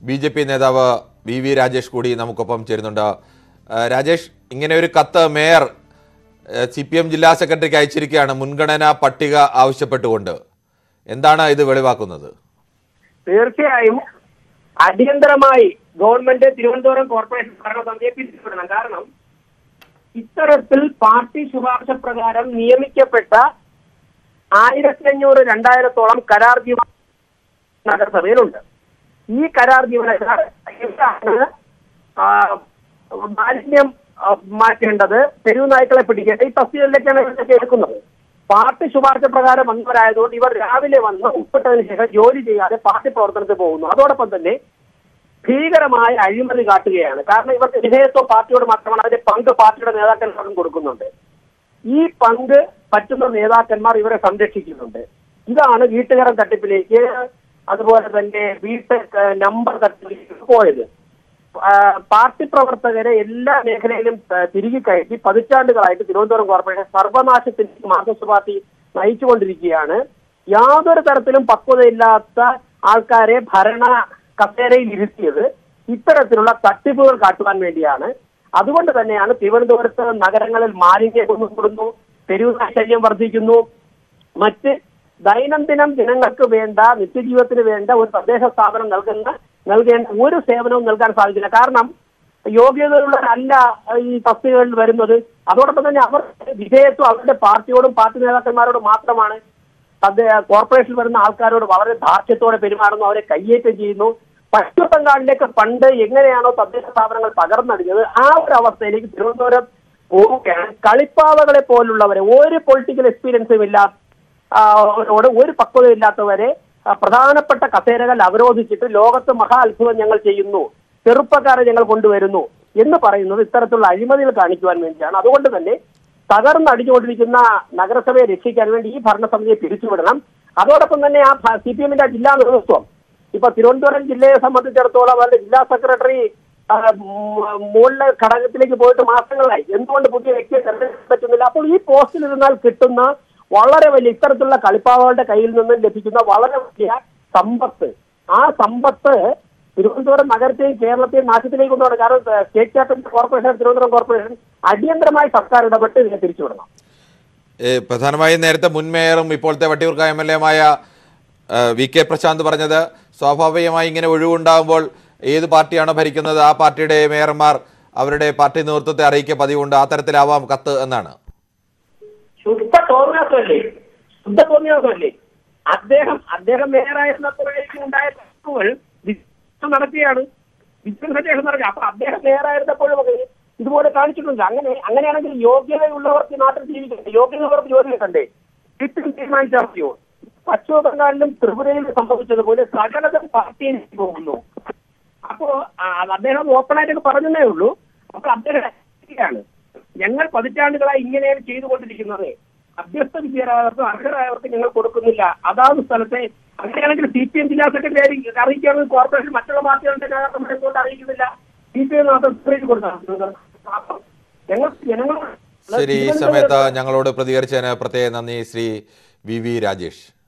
B J P നേതാവ് V V Rajesh കൂടി നമുക്കൊപ്പം ചേരുന്നുണ്ട് ആ, രാജേഷ് ഇങ്ങനെ ഒരു കത്ത് മേയർ സി പി എം ജില്ലാ സെക്രട്ടറിക്ക് അയച്ചിരിക്കുകയാണ് മുൻഗണനാ പട്ടിക ആവശ്യപ്പെട്ടുകൊണ്ട് എന്താണ് ഇത് വെളിവാക്കുന്നത് തീർച്ചയായും അടിയന്തരമായി ഗവൺമെന്റ് തിരുവനന്തപുരം കോർപ്പറേഷൻ ഭരണസമിതിയെ പിരിച്ചുവിടണം കാരണം ഇത്തരത്തിൽ പാർട്ടി ശുപാർശ പ്രകാരം നിയമിക്കപ്പെട്ട ആയിരത്തി അഞ്ഞൂറ് രണ്ടായിരത്തോളം കരാർ ജീവന നഗരസഭയിലുണ്ട് ഈ കരാർ ജീവനക്കാർ ഇവരാണ് ആ, മാലിന്യം ആ, മാറ്റേണ്ടത് തെരുവ് നായ്ക്കളെ പിടിക്കേണ്ടത് ഈ തസ്തികളിലേക്കാണ് ഇവരൊക്കെ എടുക്കുന്നത് പാർട്ടി ശുപാർശ പ്രകാരം വന്നവരായതുകൊണ്ട് ഇവർ രാവിലെ വന്ന് ഉൾപ്പെട്ടതിന് ശേഷം ജോലി ചെയ്യാതെ പാർട്ടി പ്രവർത്തനത്തിൽ പോകുന്നു അതോടൊപ്പം തന്നെ ഭീകരമായ അഴിമതി കാട്ടുകയാണ് കാരണം ഇവർക്ക് വിധേയത്വം പാർട്ടിയോട് മാത്രമാണ് അതിന്റെ പങ്ക് പാർട്ടിയുടെ നേതാക്കന്മാർക്കും കൊടുക്കുന്നുണ്ട് ഈ പങ്ക് പറ്റുന്ന നേതാക്കന്മാർ ഇവരെ സംരക്ഷിക്കുന്നുണ്ട് ഇതാണ് വീട്ടുകാരൻ തട്ടിപ്പിലേക്ക് അതുപോലെ തന്നെ വീട്ട് ഏഹ്, നമ്പർ തട്ടിപ്പിലേക്ക് പോയത് ആ, പാർട്ടി പ്രവർത്തകരെ എല്ലാ മേഖലയിലും ഏഹ്, തിരികെ കയറ്റി പതിറ്റാണ്ടുകളായിട്ട് തിരുവനന്തപുരം കോർപ്പറേഷൻ സർവനാശത്തിലേക്ക് മാർക്സിസ്റ്റ് പാർട്ടി നയിച്ചുകൊണ്ടിരിക്കുകയാണ് യാതൊരു തരത്തിലും പക്വതയില്ലാത്ത ആൾക്കാരെ ഭരണ കസേരയിൽ ഇരുത്തിയത് ഇത്തരത്തിലുള്ള തട്ടിപ്പുകൾ കാട്ടുവാൻ വേണ്ടിയാണ് അതുകൊണ്ട് തന്നെയാണ് തിരുവനന്തപുരത്ത് നഗരങ്ങളിൽ മാലിന്യം കുന്നുകൂടുന്നു തെരുവ് ശല്യം വർദ്ധിക്കുന്നു മറ്റ് ദൈനംദിനം ജനങ്ങൾക്ക് വേണ്ട നിത്യജീവിതത്തിന് വേണ്ട ഒരു തദ്ദേശ സ്ഥാപനം നൽകുന്ന നൽകേണ്ട ഒരു സേവനവും നൽകാൻ സാധിക്കില്ല കാരണം യോഗ്യതയുള്ളവരല്ല ഈ തസ്തികകളിൽ വരുന്നത് അതോടൊപ്പം തന്നെ അവർ വിധേയത്വം അവരുടെ പാർട്ടിയോടും പാർട്ടി നേതാക്കന്മാരോടും മാത്രമാണ് അദ്ദേഹം കോർപ്പറേഷനിൽ വരുന്ന ആൾക്കാരോട് വളരെ ധാർഷ്ട്യത്തോടെ പെരുമാറുന്നു അവരെ കയ്യേറ്റം ചെയ്യുന്നു പശ്ചിമ ബംഗാളിലേക്ക് പണ്ട് എങ്ങനെയാണോ തദ്ദേശ സ്ഥാപനങ്ങൾ തകർന്നടിഞ്ഞത് ആ ഒരു അവസ്ഥയിലേക്ക് തിരുവനന്തപുരം പോവുകയാണ് കളിപ്പാവകളെ പോലുള്ളവരെ ഒരു പൊളിറ്റിക്കൽ എക്സ്പീരിയൻസും ഇല്ല ആ, അവരോട് ഒരു പക്വതയില്ലാത്തവരെ ആ, പ്രധാനപ്പെട്ട കസേരകൾ അവരോധിച്ചിട്ട് ലോകത്ത് മഹാ അത്ഭുതം ഞങ്ങൾ ചെയ്യുന്നു ചെറുപ്പക്കാരെ ഞങ്ങൾ കൊണ്ടുവരുന്നു എന്ന് പറയുന്നത് ഇത്തരത്തിലുള്ള അഴിമതികൾ കാണിക്കുവാൻ വേണ്ടിയാണ് അതുകൊണ്ട് തന്നെ തകർന്നടിഞ്ഞുകൊണ്ടിരിക്കുന്ന നഗരസഭയെ രക്ഷിക്കാൻ വേണ്ടി ഈ ഭരണസമിതിയെ പിരിച്ചുവിടണം അതോടൊപ്പം തന്നെ ആ സി പി എമ്മിന്റെ ജില്ലാ നേതൃത്വം ഇപ്പൊ തിരുവനന്തപുരം ജില്ലയെ സംബന്ധിച്ചിടത്തോളം അതിന്റെ ജില്ലാ സെക്രട്ടറി ആ, മു- മുകളിലെ ഘടകത്തിലേക്ക് പോയിട്ട് മാസങ്ങളായി എന്തുകൊണ്ട് പുതിയ വ്യക്തിയെ തെരഞ്ഞെടുക്കാൻ പറ്റുന്നില്ല അപ്പോൾ ഈ പോസ്റ്റിൽ ഇരുന്നാൽ കിട്ടുന്ന വളരെ വലിയ ഇത്തരത്തിലുള്ള കളിപ്പാവകളുടെ കയ്യിൽ നിന്ന് ലഭിക്കുന്ന വളരെ വലിയ സമ്പത്ത് ആ സമ്പത്ത് തിരുവനന്തപുരം നഗരത്തെയും കേരളത്തെയും നാശത്തിലേക്ക് കൊണ്ടുപോകണം കാരണം ഏഹ്, state capital corporation Thiruvananthapuram corporation അടിയന്തരമായി സർക്കാർ ഇടപെട്ട് ഇതിനെ തിരിച്ചുവിടണം ഏ, പ്രധാനമായും നേരത്തെ മുൻ മേയറും ഇപ്പോഴത്തെ വട്ടിയൂർക്കാവ് എം എൽ എമായ വി കെ പ്രശാന്ത് പറഞ്ഞത് സ്വാഭാവികമായി ഇങ്ങനെ ഒഴിവുണ്ടാകുമ്പോൾ ഏത് പാർട്ടിയാണോ ഭരിക്കുന്നത് ആ പാർട്ടിയുടെ മേയർമാർ അവരുടെ പാർട്ടി നേതൃത്വത്തെ അറിയിക്കുക പതിവുണ്ട് ആ തരത്തിലാവാം കത്ത് എന്നാണ് ശുദ്ധ തോന്നിയാസമല്ലേ ശുദ്ധ തോന്നിയാസമല്ലേ അദ്ദേഹം അദ്ദേഹം മേയറായിരുന്നപ്പോഴേക്കും ഉണ്ടായ തർക്കങ്ങൾ വിശ്വാസം നടത്തിയാണ് വിശ്വാസം അദ്ദേഹം നടത്തി അപ്പൊ അദ്ദേഹം മേയറായിരുന്നപ്പോഴും ഒക്കെ ഇതുപോലെ കാണിച്ചിട്ടുണ്ട് അങ്ങനെ അങ്ങനെയാണെങ്കിൽ യോഗ്യതയുള്ളവർക്ക് നാട്ടിൽ ജീവിക്കണ്ടേ യോഗ്യതയുള്ളവർക്ക് ജോലി കിട്ടണ്ടേ വീട്ടിൽ തീരുമാനിച്ചാൽ മതിയോ പശ്ചിമ ബംഗാളിലും ത്രിപുരയിലും സംഭവിച്ചതുപോലെ സകലതും പാർട്ടിയിലേക്ക് പോകുന്നു അപ്പോ ആ, അത് അദ്ദേഹം ഓപ്പണായിട്ടൊക്കെ പറഞ്ഞതേ ഉള്ളൂ അപ്പോൾ അദ്ദേഹം ാണ് ഞങ്ങൾ പതിറ്റാണ്ടുകളായി ഇങ്ങനെയാണ് ചെയ്തുകൊണ്ടിരിക്കുന്നത് അഭ്യസ്ത വിദ്യരായവർക്കും അർഹരായവർക്കും ഞങ്ങൾ കൊടുക്കുന്നില്ല അതാത് സ്ഥലത്തെ അങ്ങനെയാണെങ്കിൽ സി പി എം ജില്ലാ സെക്രട്ടറി അറിയിക്കുകയാണെങ്കിൽ കോർപ്പറേഷൻ മറ്റുള്ള പാർട്ടികളുടെ നേതാക്കന്മാരെ കൊണ്ട് അറിയിക്കുന്നില്ല സി പി എം മാത്രം സെപ്പറേറ്റ് കൊടുക്കണം അപ്പം ഞങ്ങൾ ജനങ്ങൾ ശരി ഈ സമയത്ത് ഞങ്ങളോട് പ്രതികരിച്ചതിന് പ്രത്യേക നന്ദി ശ്രീ വി വി രാജേഷ്